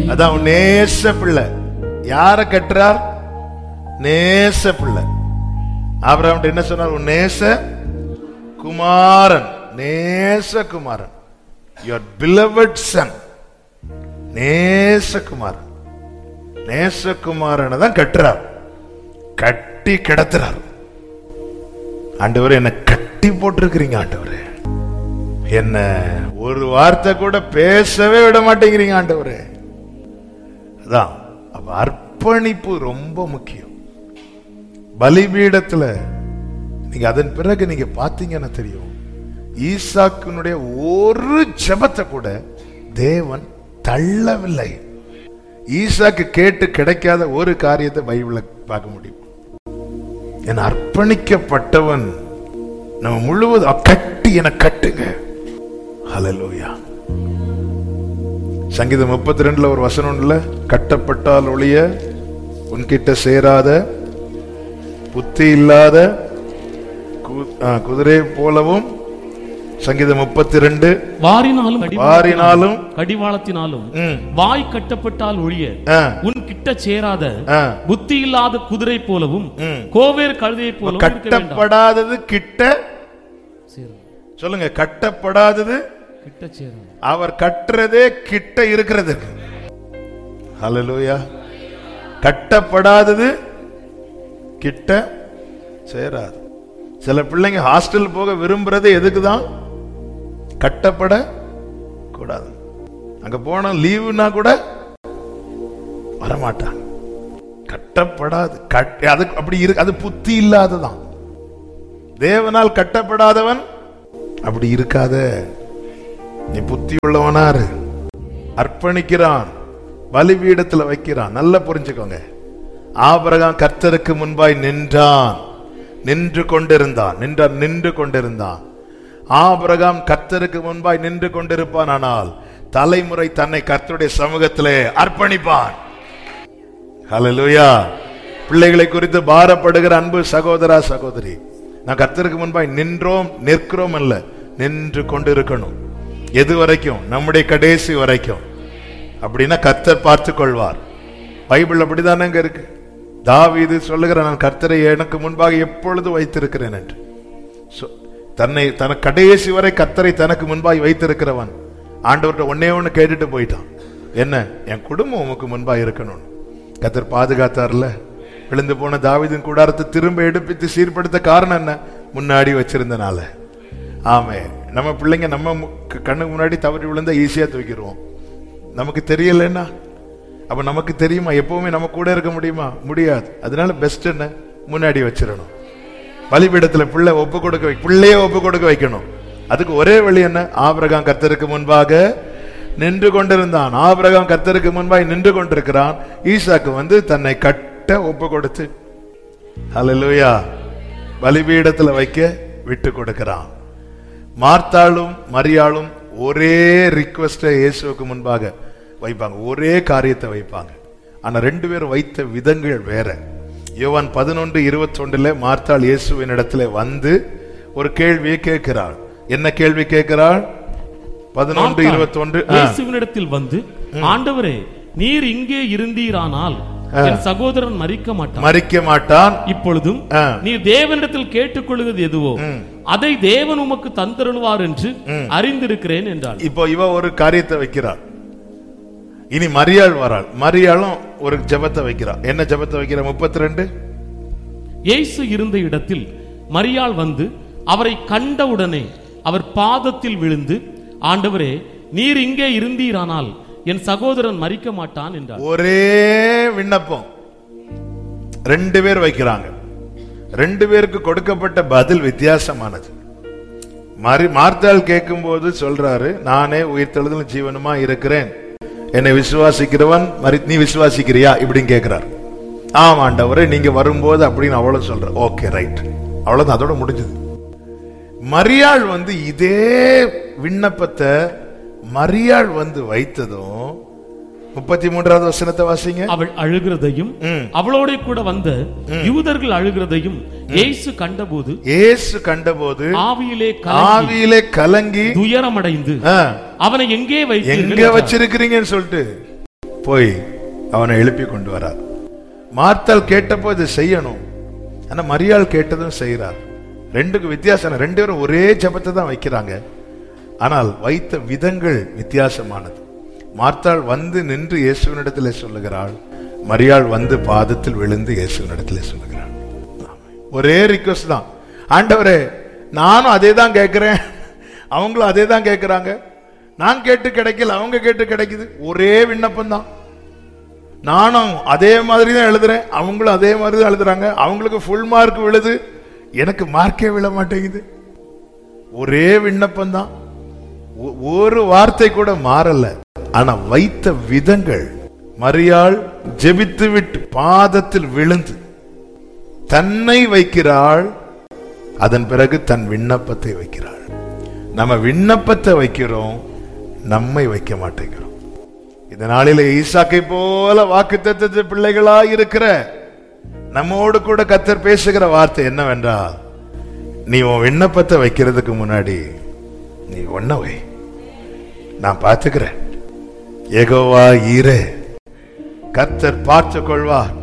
அதான் உன் நேச பிள்ளை யார கட்டுறார் நேச பிள்ளை ஆபிரகாம் என்ன சொன்னார் உன் நேச குமாரன் நேச குமாரன் யுவர் பிலவட் சன் நேசகுமாரன் நேசகுமாரனை தான் கட்டுறார் கட்டி கிடத்துறார் ஆண்டவரே என்ன கட்டி போட்டிருக்கிறீங்க ஆண்டவரே என்ன ஒரு வார்த்தை கூட பேசவே விட மாட்டேங்கிறீங்க ஆண்டவரே அதான் அப்ப அர்ப்பணிப்பு ரொம்ப முக்கியம் பலிபீடத்துல நீங்க அதன் பிறகு நீங்க பாத்தீங்கன்னா தெரியும் ஈசாக்கினுடைய ஒரு ஜெபத்தை கூட தேவன் தள்ளவில்லை ஈசாக்கு கேட்டு கிடைக்காத ஒரு காரியத்தை பைபிள்ல பார்க்க முடியும் என் அர்ப்பணிக்கப்பட்டவன் நம்ம முழுவதும் கட்டி என கட்டுங்க ஹalleluya சங்கீதம் முப்பத்தி ரெண்டுல ஒரு வசனம் இல்ல கட்டப்பட்டால் ஒழிய உன்கிட்ட சேராத புத்தி இல்லாத கு- ஆ, குதிரை போலவும் சங்கீதம் முப்பத்தி ரெண்டு வாரினாலும் வாரினாலும் கடிவாளத்தினாலும் ம், வாய் கட்டப்பட்டால் ஒழிய ஆ, உன் கிட்ட சேராத ஆ, புத்தி இல்லாத குதிரை போலவும் ம். கோவேர் கழுதையை போலவும் இருக்க வேண்டாம் கட்டப்படாதது கிட்ட சேரும். சொல்லுங்க கட்டப்படாதது கிட்ட சேரும் அவர் கட்டுறதே கிட்ட இருக்கிறது ஹalleluya கட்டப்படாதது கிட்ட சேராது சில பிள்ளைங்க ஹாஸ்டல் போக விரும்புறது எதுக்கு தான் கட்டப்பட கூடாது அங்க போன லீவுனா கூட வரமாட்டாங்க கட்டப்படாது கட் அது அப்படி இருக்கு அது புத்தி இல்லாததான் தேவனால் கட்டப்படாதவன் அப்படி இருக்காத நீ புத்தி உள்ளவனாரு அர்ப்பணிக்கிறான் பலிபீடத்துல வைக்கிறான் நல்லா புரிஞ்சுக்கோங்க ஆபிரகாம் கர்த்தருக்கு முன்பாய் நின்றான் நின்று கொண்டிருந்தான் நின்றான் நின்று கொண்டிருந்தான் ஆபிரகாம் கர்த்தருக்கு முன்பாய் நின்று கொண்டிருப்பான் ஆனால் தலைமுறை தன்னை கர்த்தருடைய சமூகத்திலே அர்ப்பணிப்பான் ஹalleluya பிள்ளைகளை குறித்து பாரப்படுகிற அன்பு சகோதரா சகோதரி நான் கர்த்தருக்கு முன்பாய் நின்றோம் நிற்கிறோம் அல்ல நின்று கொண்டிருக்கணும் எது வரைக்கும் நம்முடைய கடைசி வரைக்கும் அப்படின்னா கர்த்தர் பார்த்து கொள்வார் பைபிள் அப்படிதானங்க இருக்கு தாவீது சொல்லுகிற நான் கர்த்தரை எனக்கு முன்பாக எப்பொழுது வைத்திருக்கிறேன் என்று சொ- தன்னை தன கடைசி வரை கர்த்தரை தனக்கு முன்பாய் வைத்திருக்கிறவன் ஆண்டவர்கிட்ட ஒன்னே ஒண்ணு கேட்டுட்டு போயிட்டான் என்ன என் குடும்பம் உமக்கு முன்பாக இருக்கணும் கர்த்தர் பாதுகாத்தார்ல விழுந்து போன தாவீதின் கூடாரத்தை திரும்ப எடுப்பித்து சீர்படுத்த காரணம் என்ன முன்னாடி வச்சிருந்தனால ஆமே நம்ம பிள்ளைங்க நம்ம மு- க- கண்ணுக்கு முன்னாடி தவறி விழுந்தா ஈஸியா தூக்கிடுவோம் நமக்கு தெரியலன்னா அப்ப நமக்கு தெரியுமா எப்பவுமே நம்ம கூட இருக்க முடியுமா முடியாது அதனால பெஸ்ட் என்ன முன்னாடி வச்சிடணும் பலிபீடத்துல பிள்ளை ஒப்பு கொடுக்க வை பிள்ளைய ஒப்பு கொடுக்க வைக்கணும் அதுக்கு ஒரே வழி என்ன ஆபிரகாம் கர்த்தருக்கு முன்பாக நின்று கொண்டிருந்தான் ஆபிரகாம் கர்த்தருக்கு முன்பாய் நின்று கொண்டிருக்கிறான் ஈசாக்கு வந்து தன்னை கட்ட ஒப்பு கொடுத்து ஹalleluya பலிபீடத்துல வைக்க விட்டு கொடுக்கிறான் மார்த்தாளும் மரியாளும் ஒரே ரிக்வெஸ்டை இயேசுவுக்கு முன்பாக வைப்பாங்க ஒரே காரியத்தை வைப்பாங்க ஆனா ரெண்டு பேரும் வைத்த விதங்கள் வேற யோவான் பதினொன்று இருபத்தொன்றுல மார்த்தாள் இயேசுவின் இடத்துல வந்து ஒரு கேள்வியை கேட்கிறாள் என்ன கேள்வி கேட்கிறாள் பதினொன்று மார்த்தாள் இருபத்தொன்று ஆ. இயேசுவினிடத்தில் வந்து ஆண்டவரே நீர் இங்கே இருந்தீரானால் என் சகோதரன் மறிக்க மாட்டான் மறிக்க மாட்டான் இப்பொழுதும் ஆ. நீர் தேவனிடத்தில் கேட்டுக்கொள்வது எதுவோ அதை தேவன் உமக்கு தந்தருள்வார் என்று அறிந்திருக்கிறேன் என்றாள் இப்போ இவ ஒரு காரியத்தை வைக்கிறாள் இனி மரியாள் வராள் மரியாளும் ஒரு ஜெபத்தை வைக்கிறாள் என்ன ஜெபத்தை வைக்கிறா முப்பத்தி ரெண்டு இயேசு இருந்த இடத்தில் மரியாள் வந்து அவரை கண்டவுடனே அவர் பாதத்தில் விழுந்து ஆண்டவரே நீர் இங்கே இருந்தீரானால் என் சகோதரன் மறிக்க மாட்டான் என்றார் ஒரே விண்ணப்பம் ரெண்டு பேர் வைக்கிறாங்க ரெண்டு பேருக்கு கொடுக்கப்பட்ட பதில் வித்தியாசமானது மறி மார்த்தாள் கேட்கும்போது சொல்றாரு நானே உயிர்த்தெழுதலும் ஜீவனுமா இருக்கிறேன் என்னை விசுவாசிக்கிறவன் மறி நீ விசுவாசிக்கிறியா இப்படின்னு கேட்கிறார் ஆமா ஆண்டவரே நீங்க வரும்போது அப்படின்னு அவளும் சொல்ற ஓகே ரைட் அவ்வளவுதான் அதோட முடிஞ்சது மரியாள் வந்து இதே விண்ணப்பத்தை மரியாள் வந்து வைத்ததும் முப்பத்தி மூன்றாவது வசனத்தை வாசிங்க அவள் அழுகிறதையும் ம். அவளோட கூட வந்த யூதர்கள் அழுகிறதையும் இயேசு கண்டபோது இயேசு கண்டபோது ஆவியிலே கலங்கி ஆவியிலே கலங்கி துயரமடைந்து ஆ, அவனை எங்கே எங்க வைத்தீர்கள் என்றார். வச்சிருக்கிறீங்கன்னு சொல்லிட்டு போய் அவனை எழுப்பி கொண்டு வரார் மார்த்தால் கேட்டப்போ இதை செய்யணும் ஆனா மரியாள் கேட்டதும் செய்கிறார் ரெண்டுக்கு வித்தியாசம் ரெண்டு பேரும் ஒரே ஜெபத்தை தான் வைக்கிறாங்க ஆனால் வைத்த விதங்கள் வித்தியாசமானது மார்த்தாள் வந்து நின்று இயேசுவினிடத்திலே சொல்லுகிறாள் மரியாள் வந்து பாதத்தில் விழுந்து இயேசுவினிடத்திலே சொல்லுகிறாள் ஒரே ரிக்வஸ்ட் தான் ஆண்டவரே நானும் அதே தான் கேட்கிறேன் அவங்களும் அதே தான் கேட்கிறாங்க நான் கேட்டு கிடைக்கல அவங்க கேட்டு கிடைக்குது ஒரே விண்ணப்பம் தான் நானும் அதே மாதிரி தான் எழுதுறேன் அவங்களும் அதே மாதிரி தான் எழுதுறாங்க அவங்களுக்கு ஃபுல் மார்க் விழுது எனக்கு மார்க்கே விழ மாட்டேங்குது ஒரே விண்ணப்பம் தான் ஒ- ஒரு வார்த்தை கூட மாறல ஆனா வைத்த விதங்கள் மரியாள் ஜெபித்து விட்டு பாதத்தில் விழுந்து தன்னை வைக்கிறாள் அதன் பிறகு தன் விண்ணப்பத்தை வைக்கிறாள் நம்ம விண்ணப்பத்தை வைக்கிறோம் நம்மை வைக்க மாட்டேங்கிறோம் இந்த நாளில ஈசாக்கை போல வாக்கு பிள்ளைகளா இருக்கிற நம்மோடு கூட கத்தர் பேசுகிற வார்த்தை என்னவென்றால் நீ உன் விண்ணப்பத்தை வைக்கிறதுக்கு முன்னாடி நீ ஒன்ன வை நான் பார்த்துக்கிறேன் எகோவா ஈரே கத்தர் பார்த்து கொள்வார்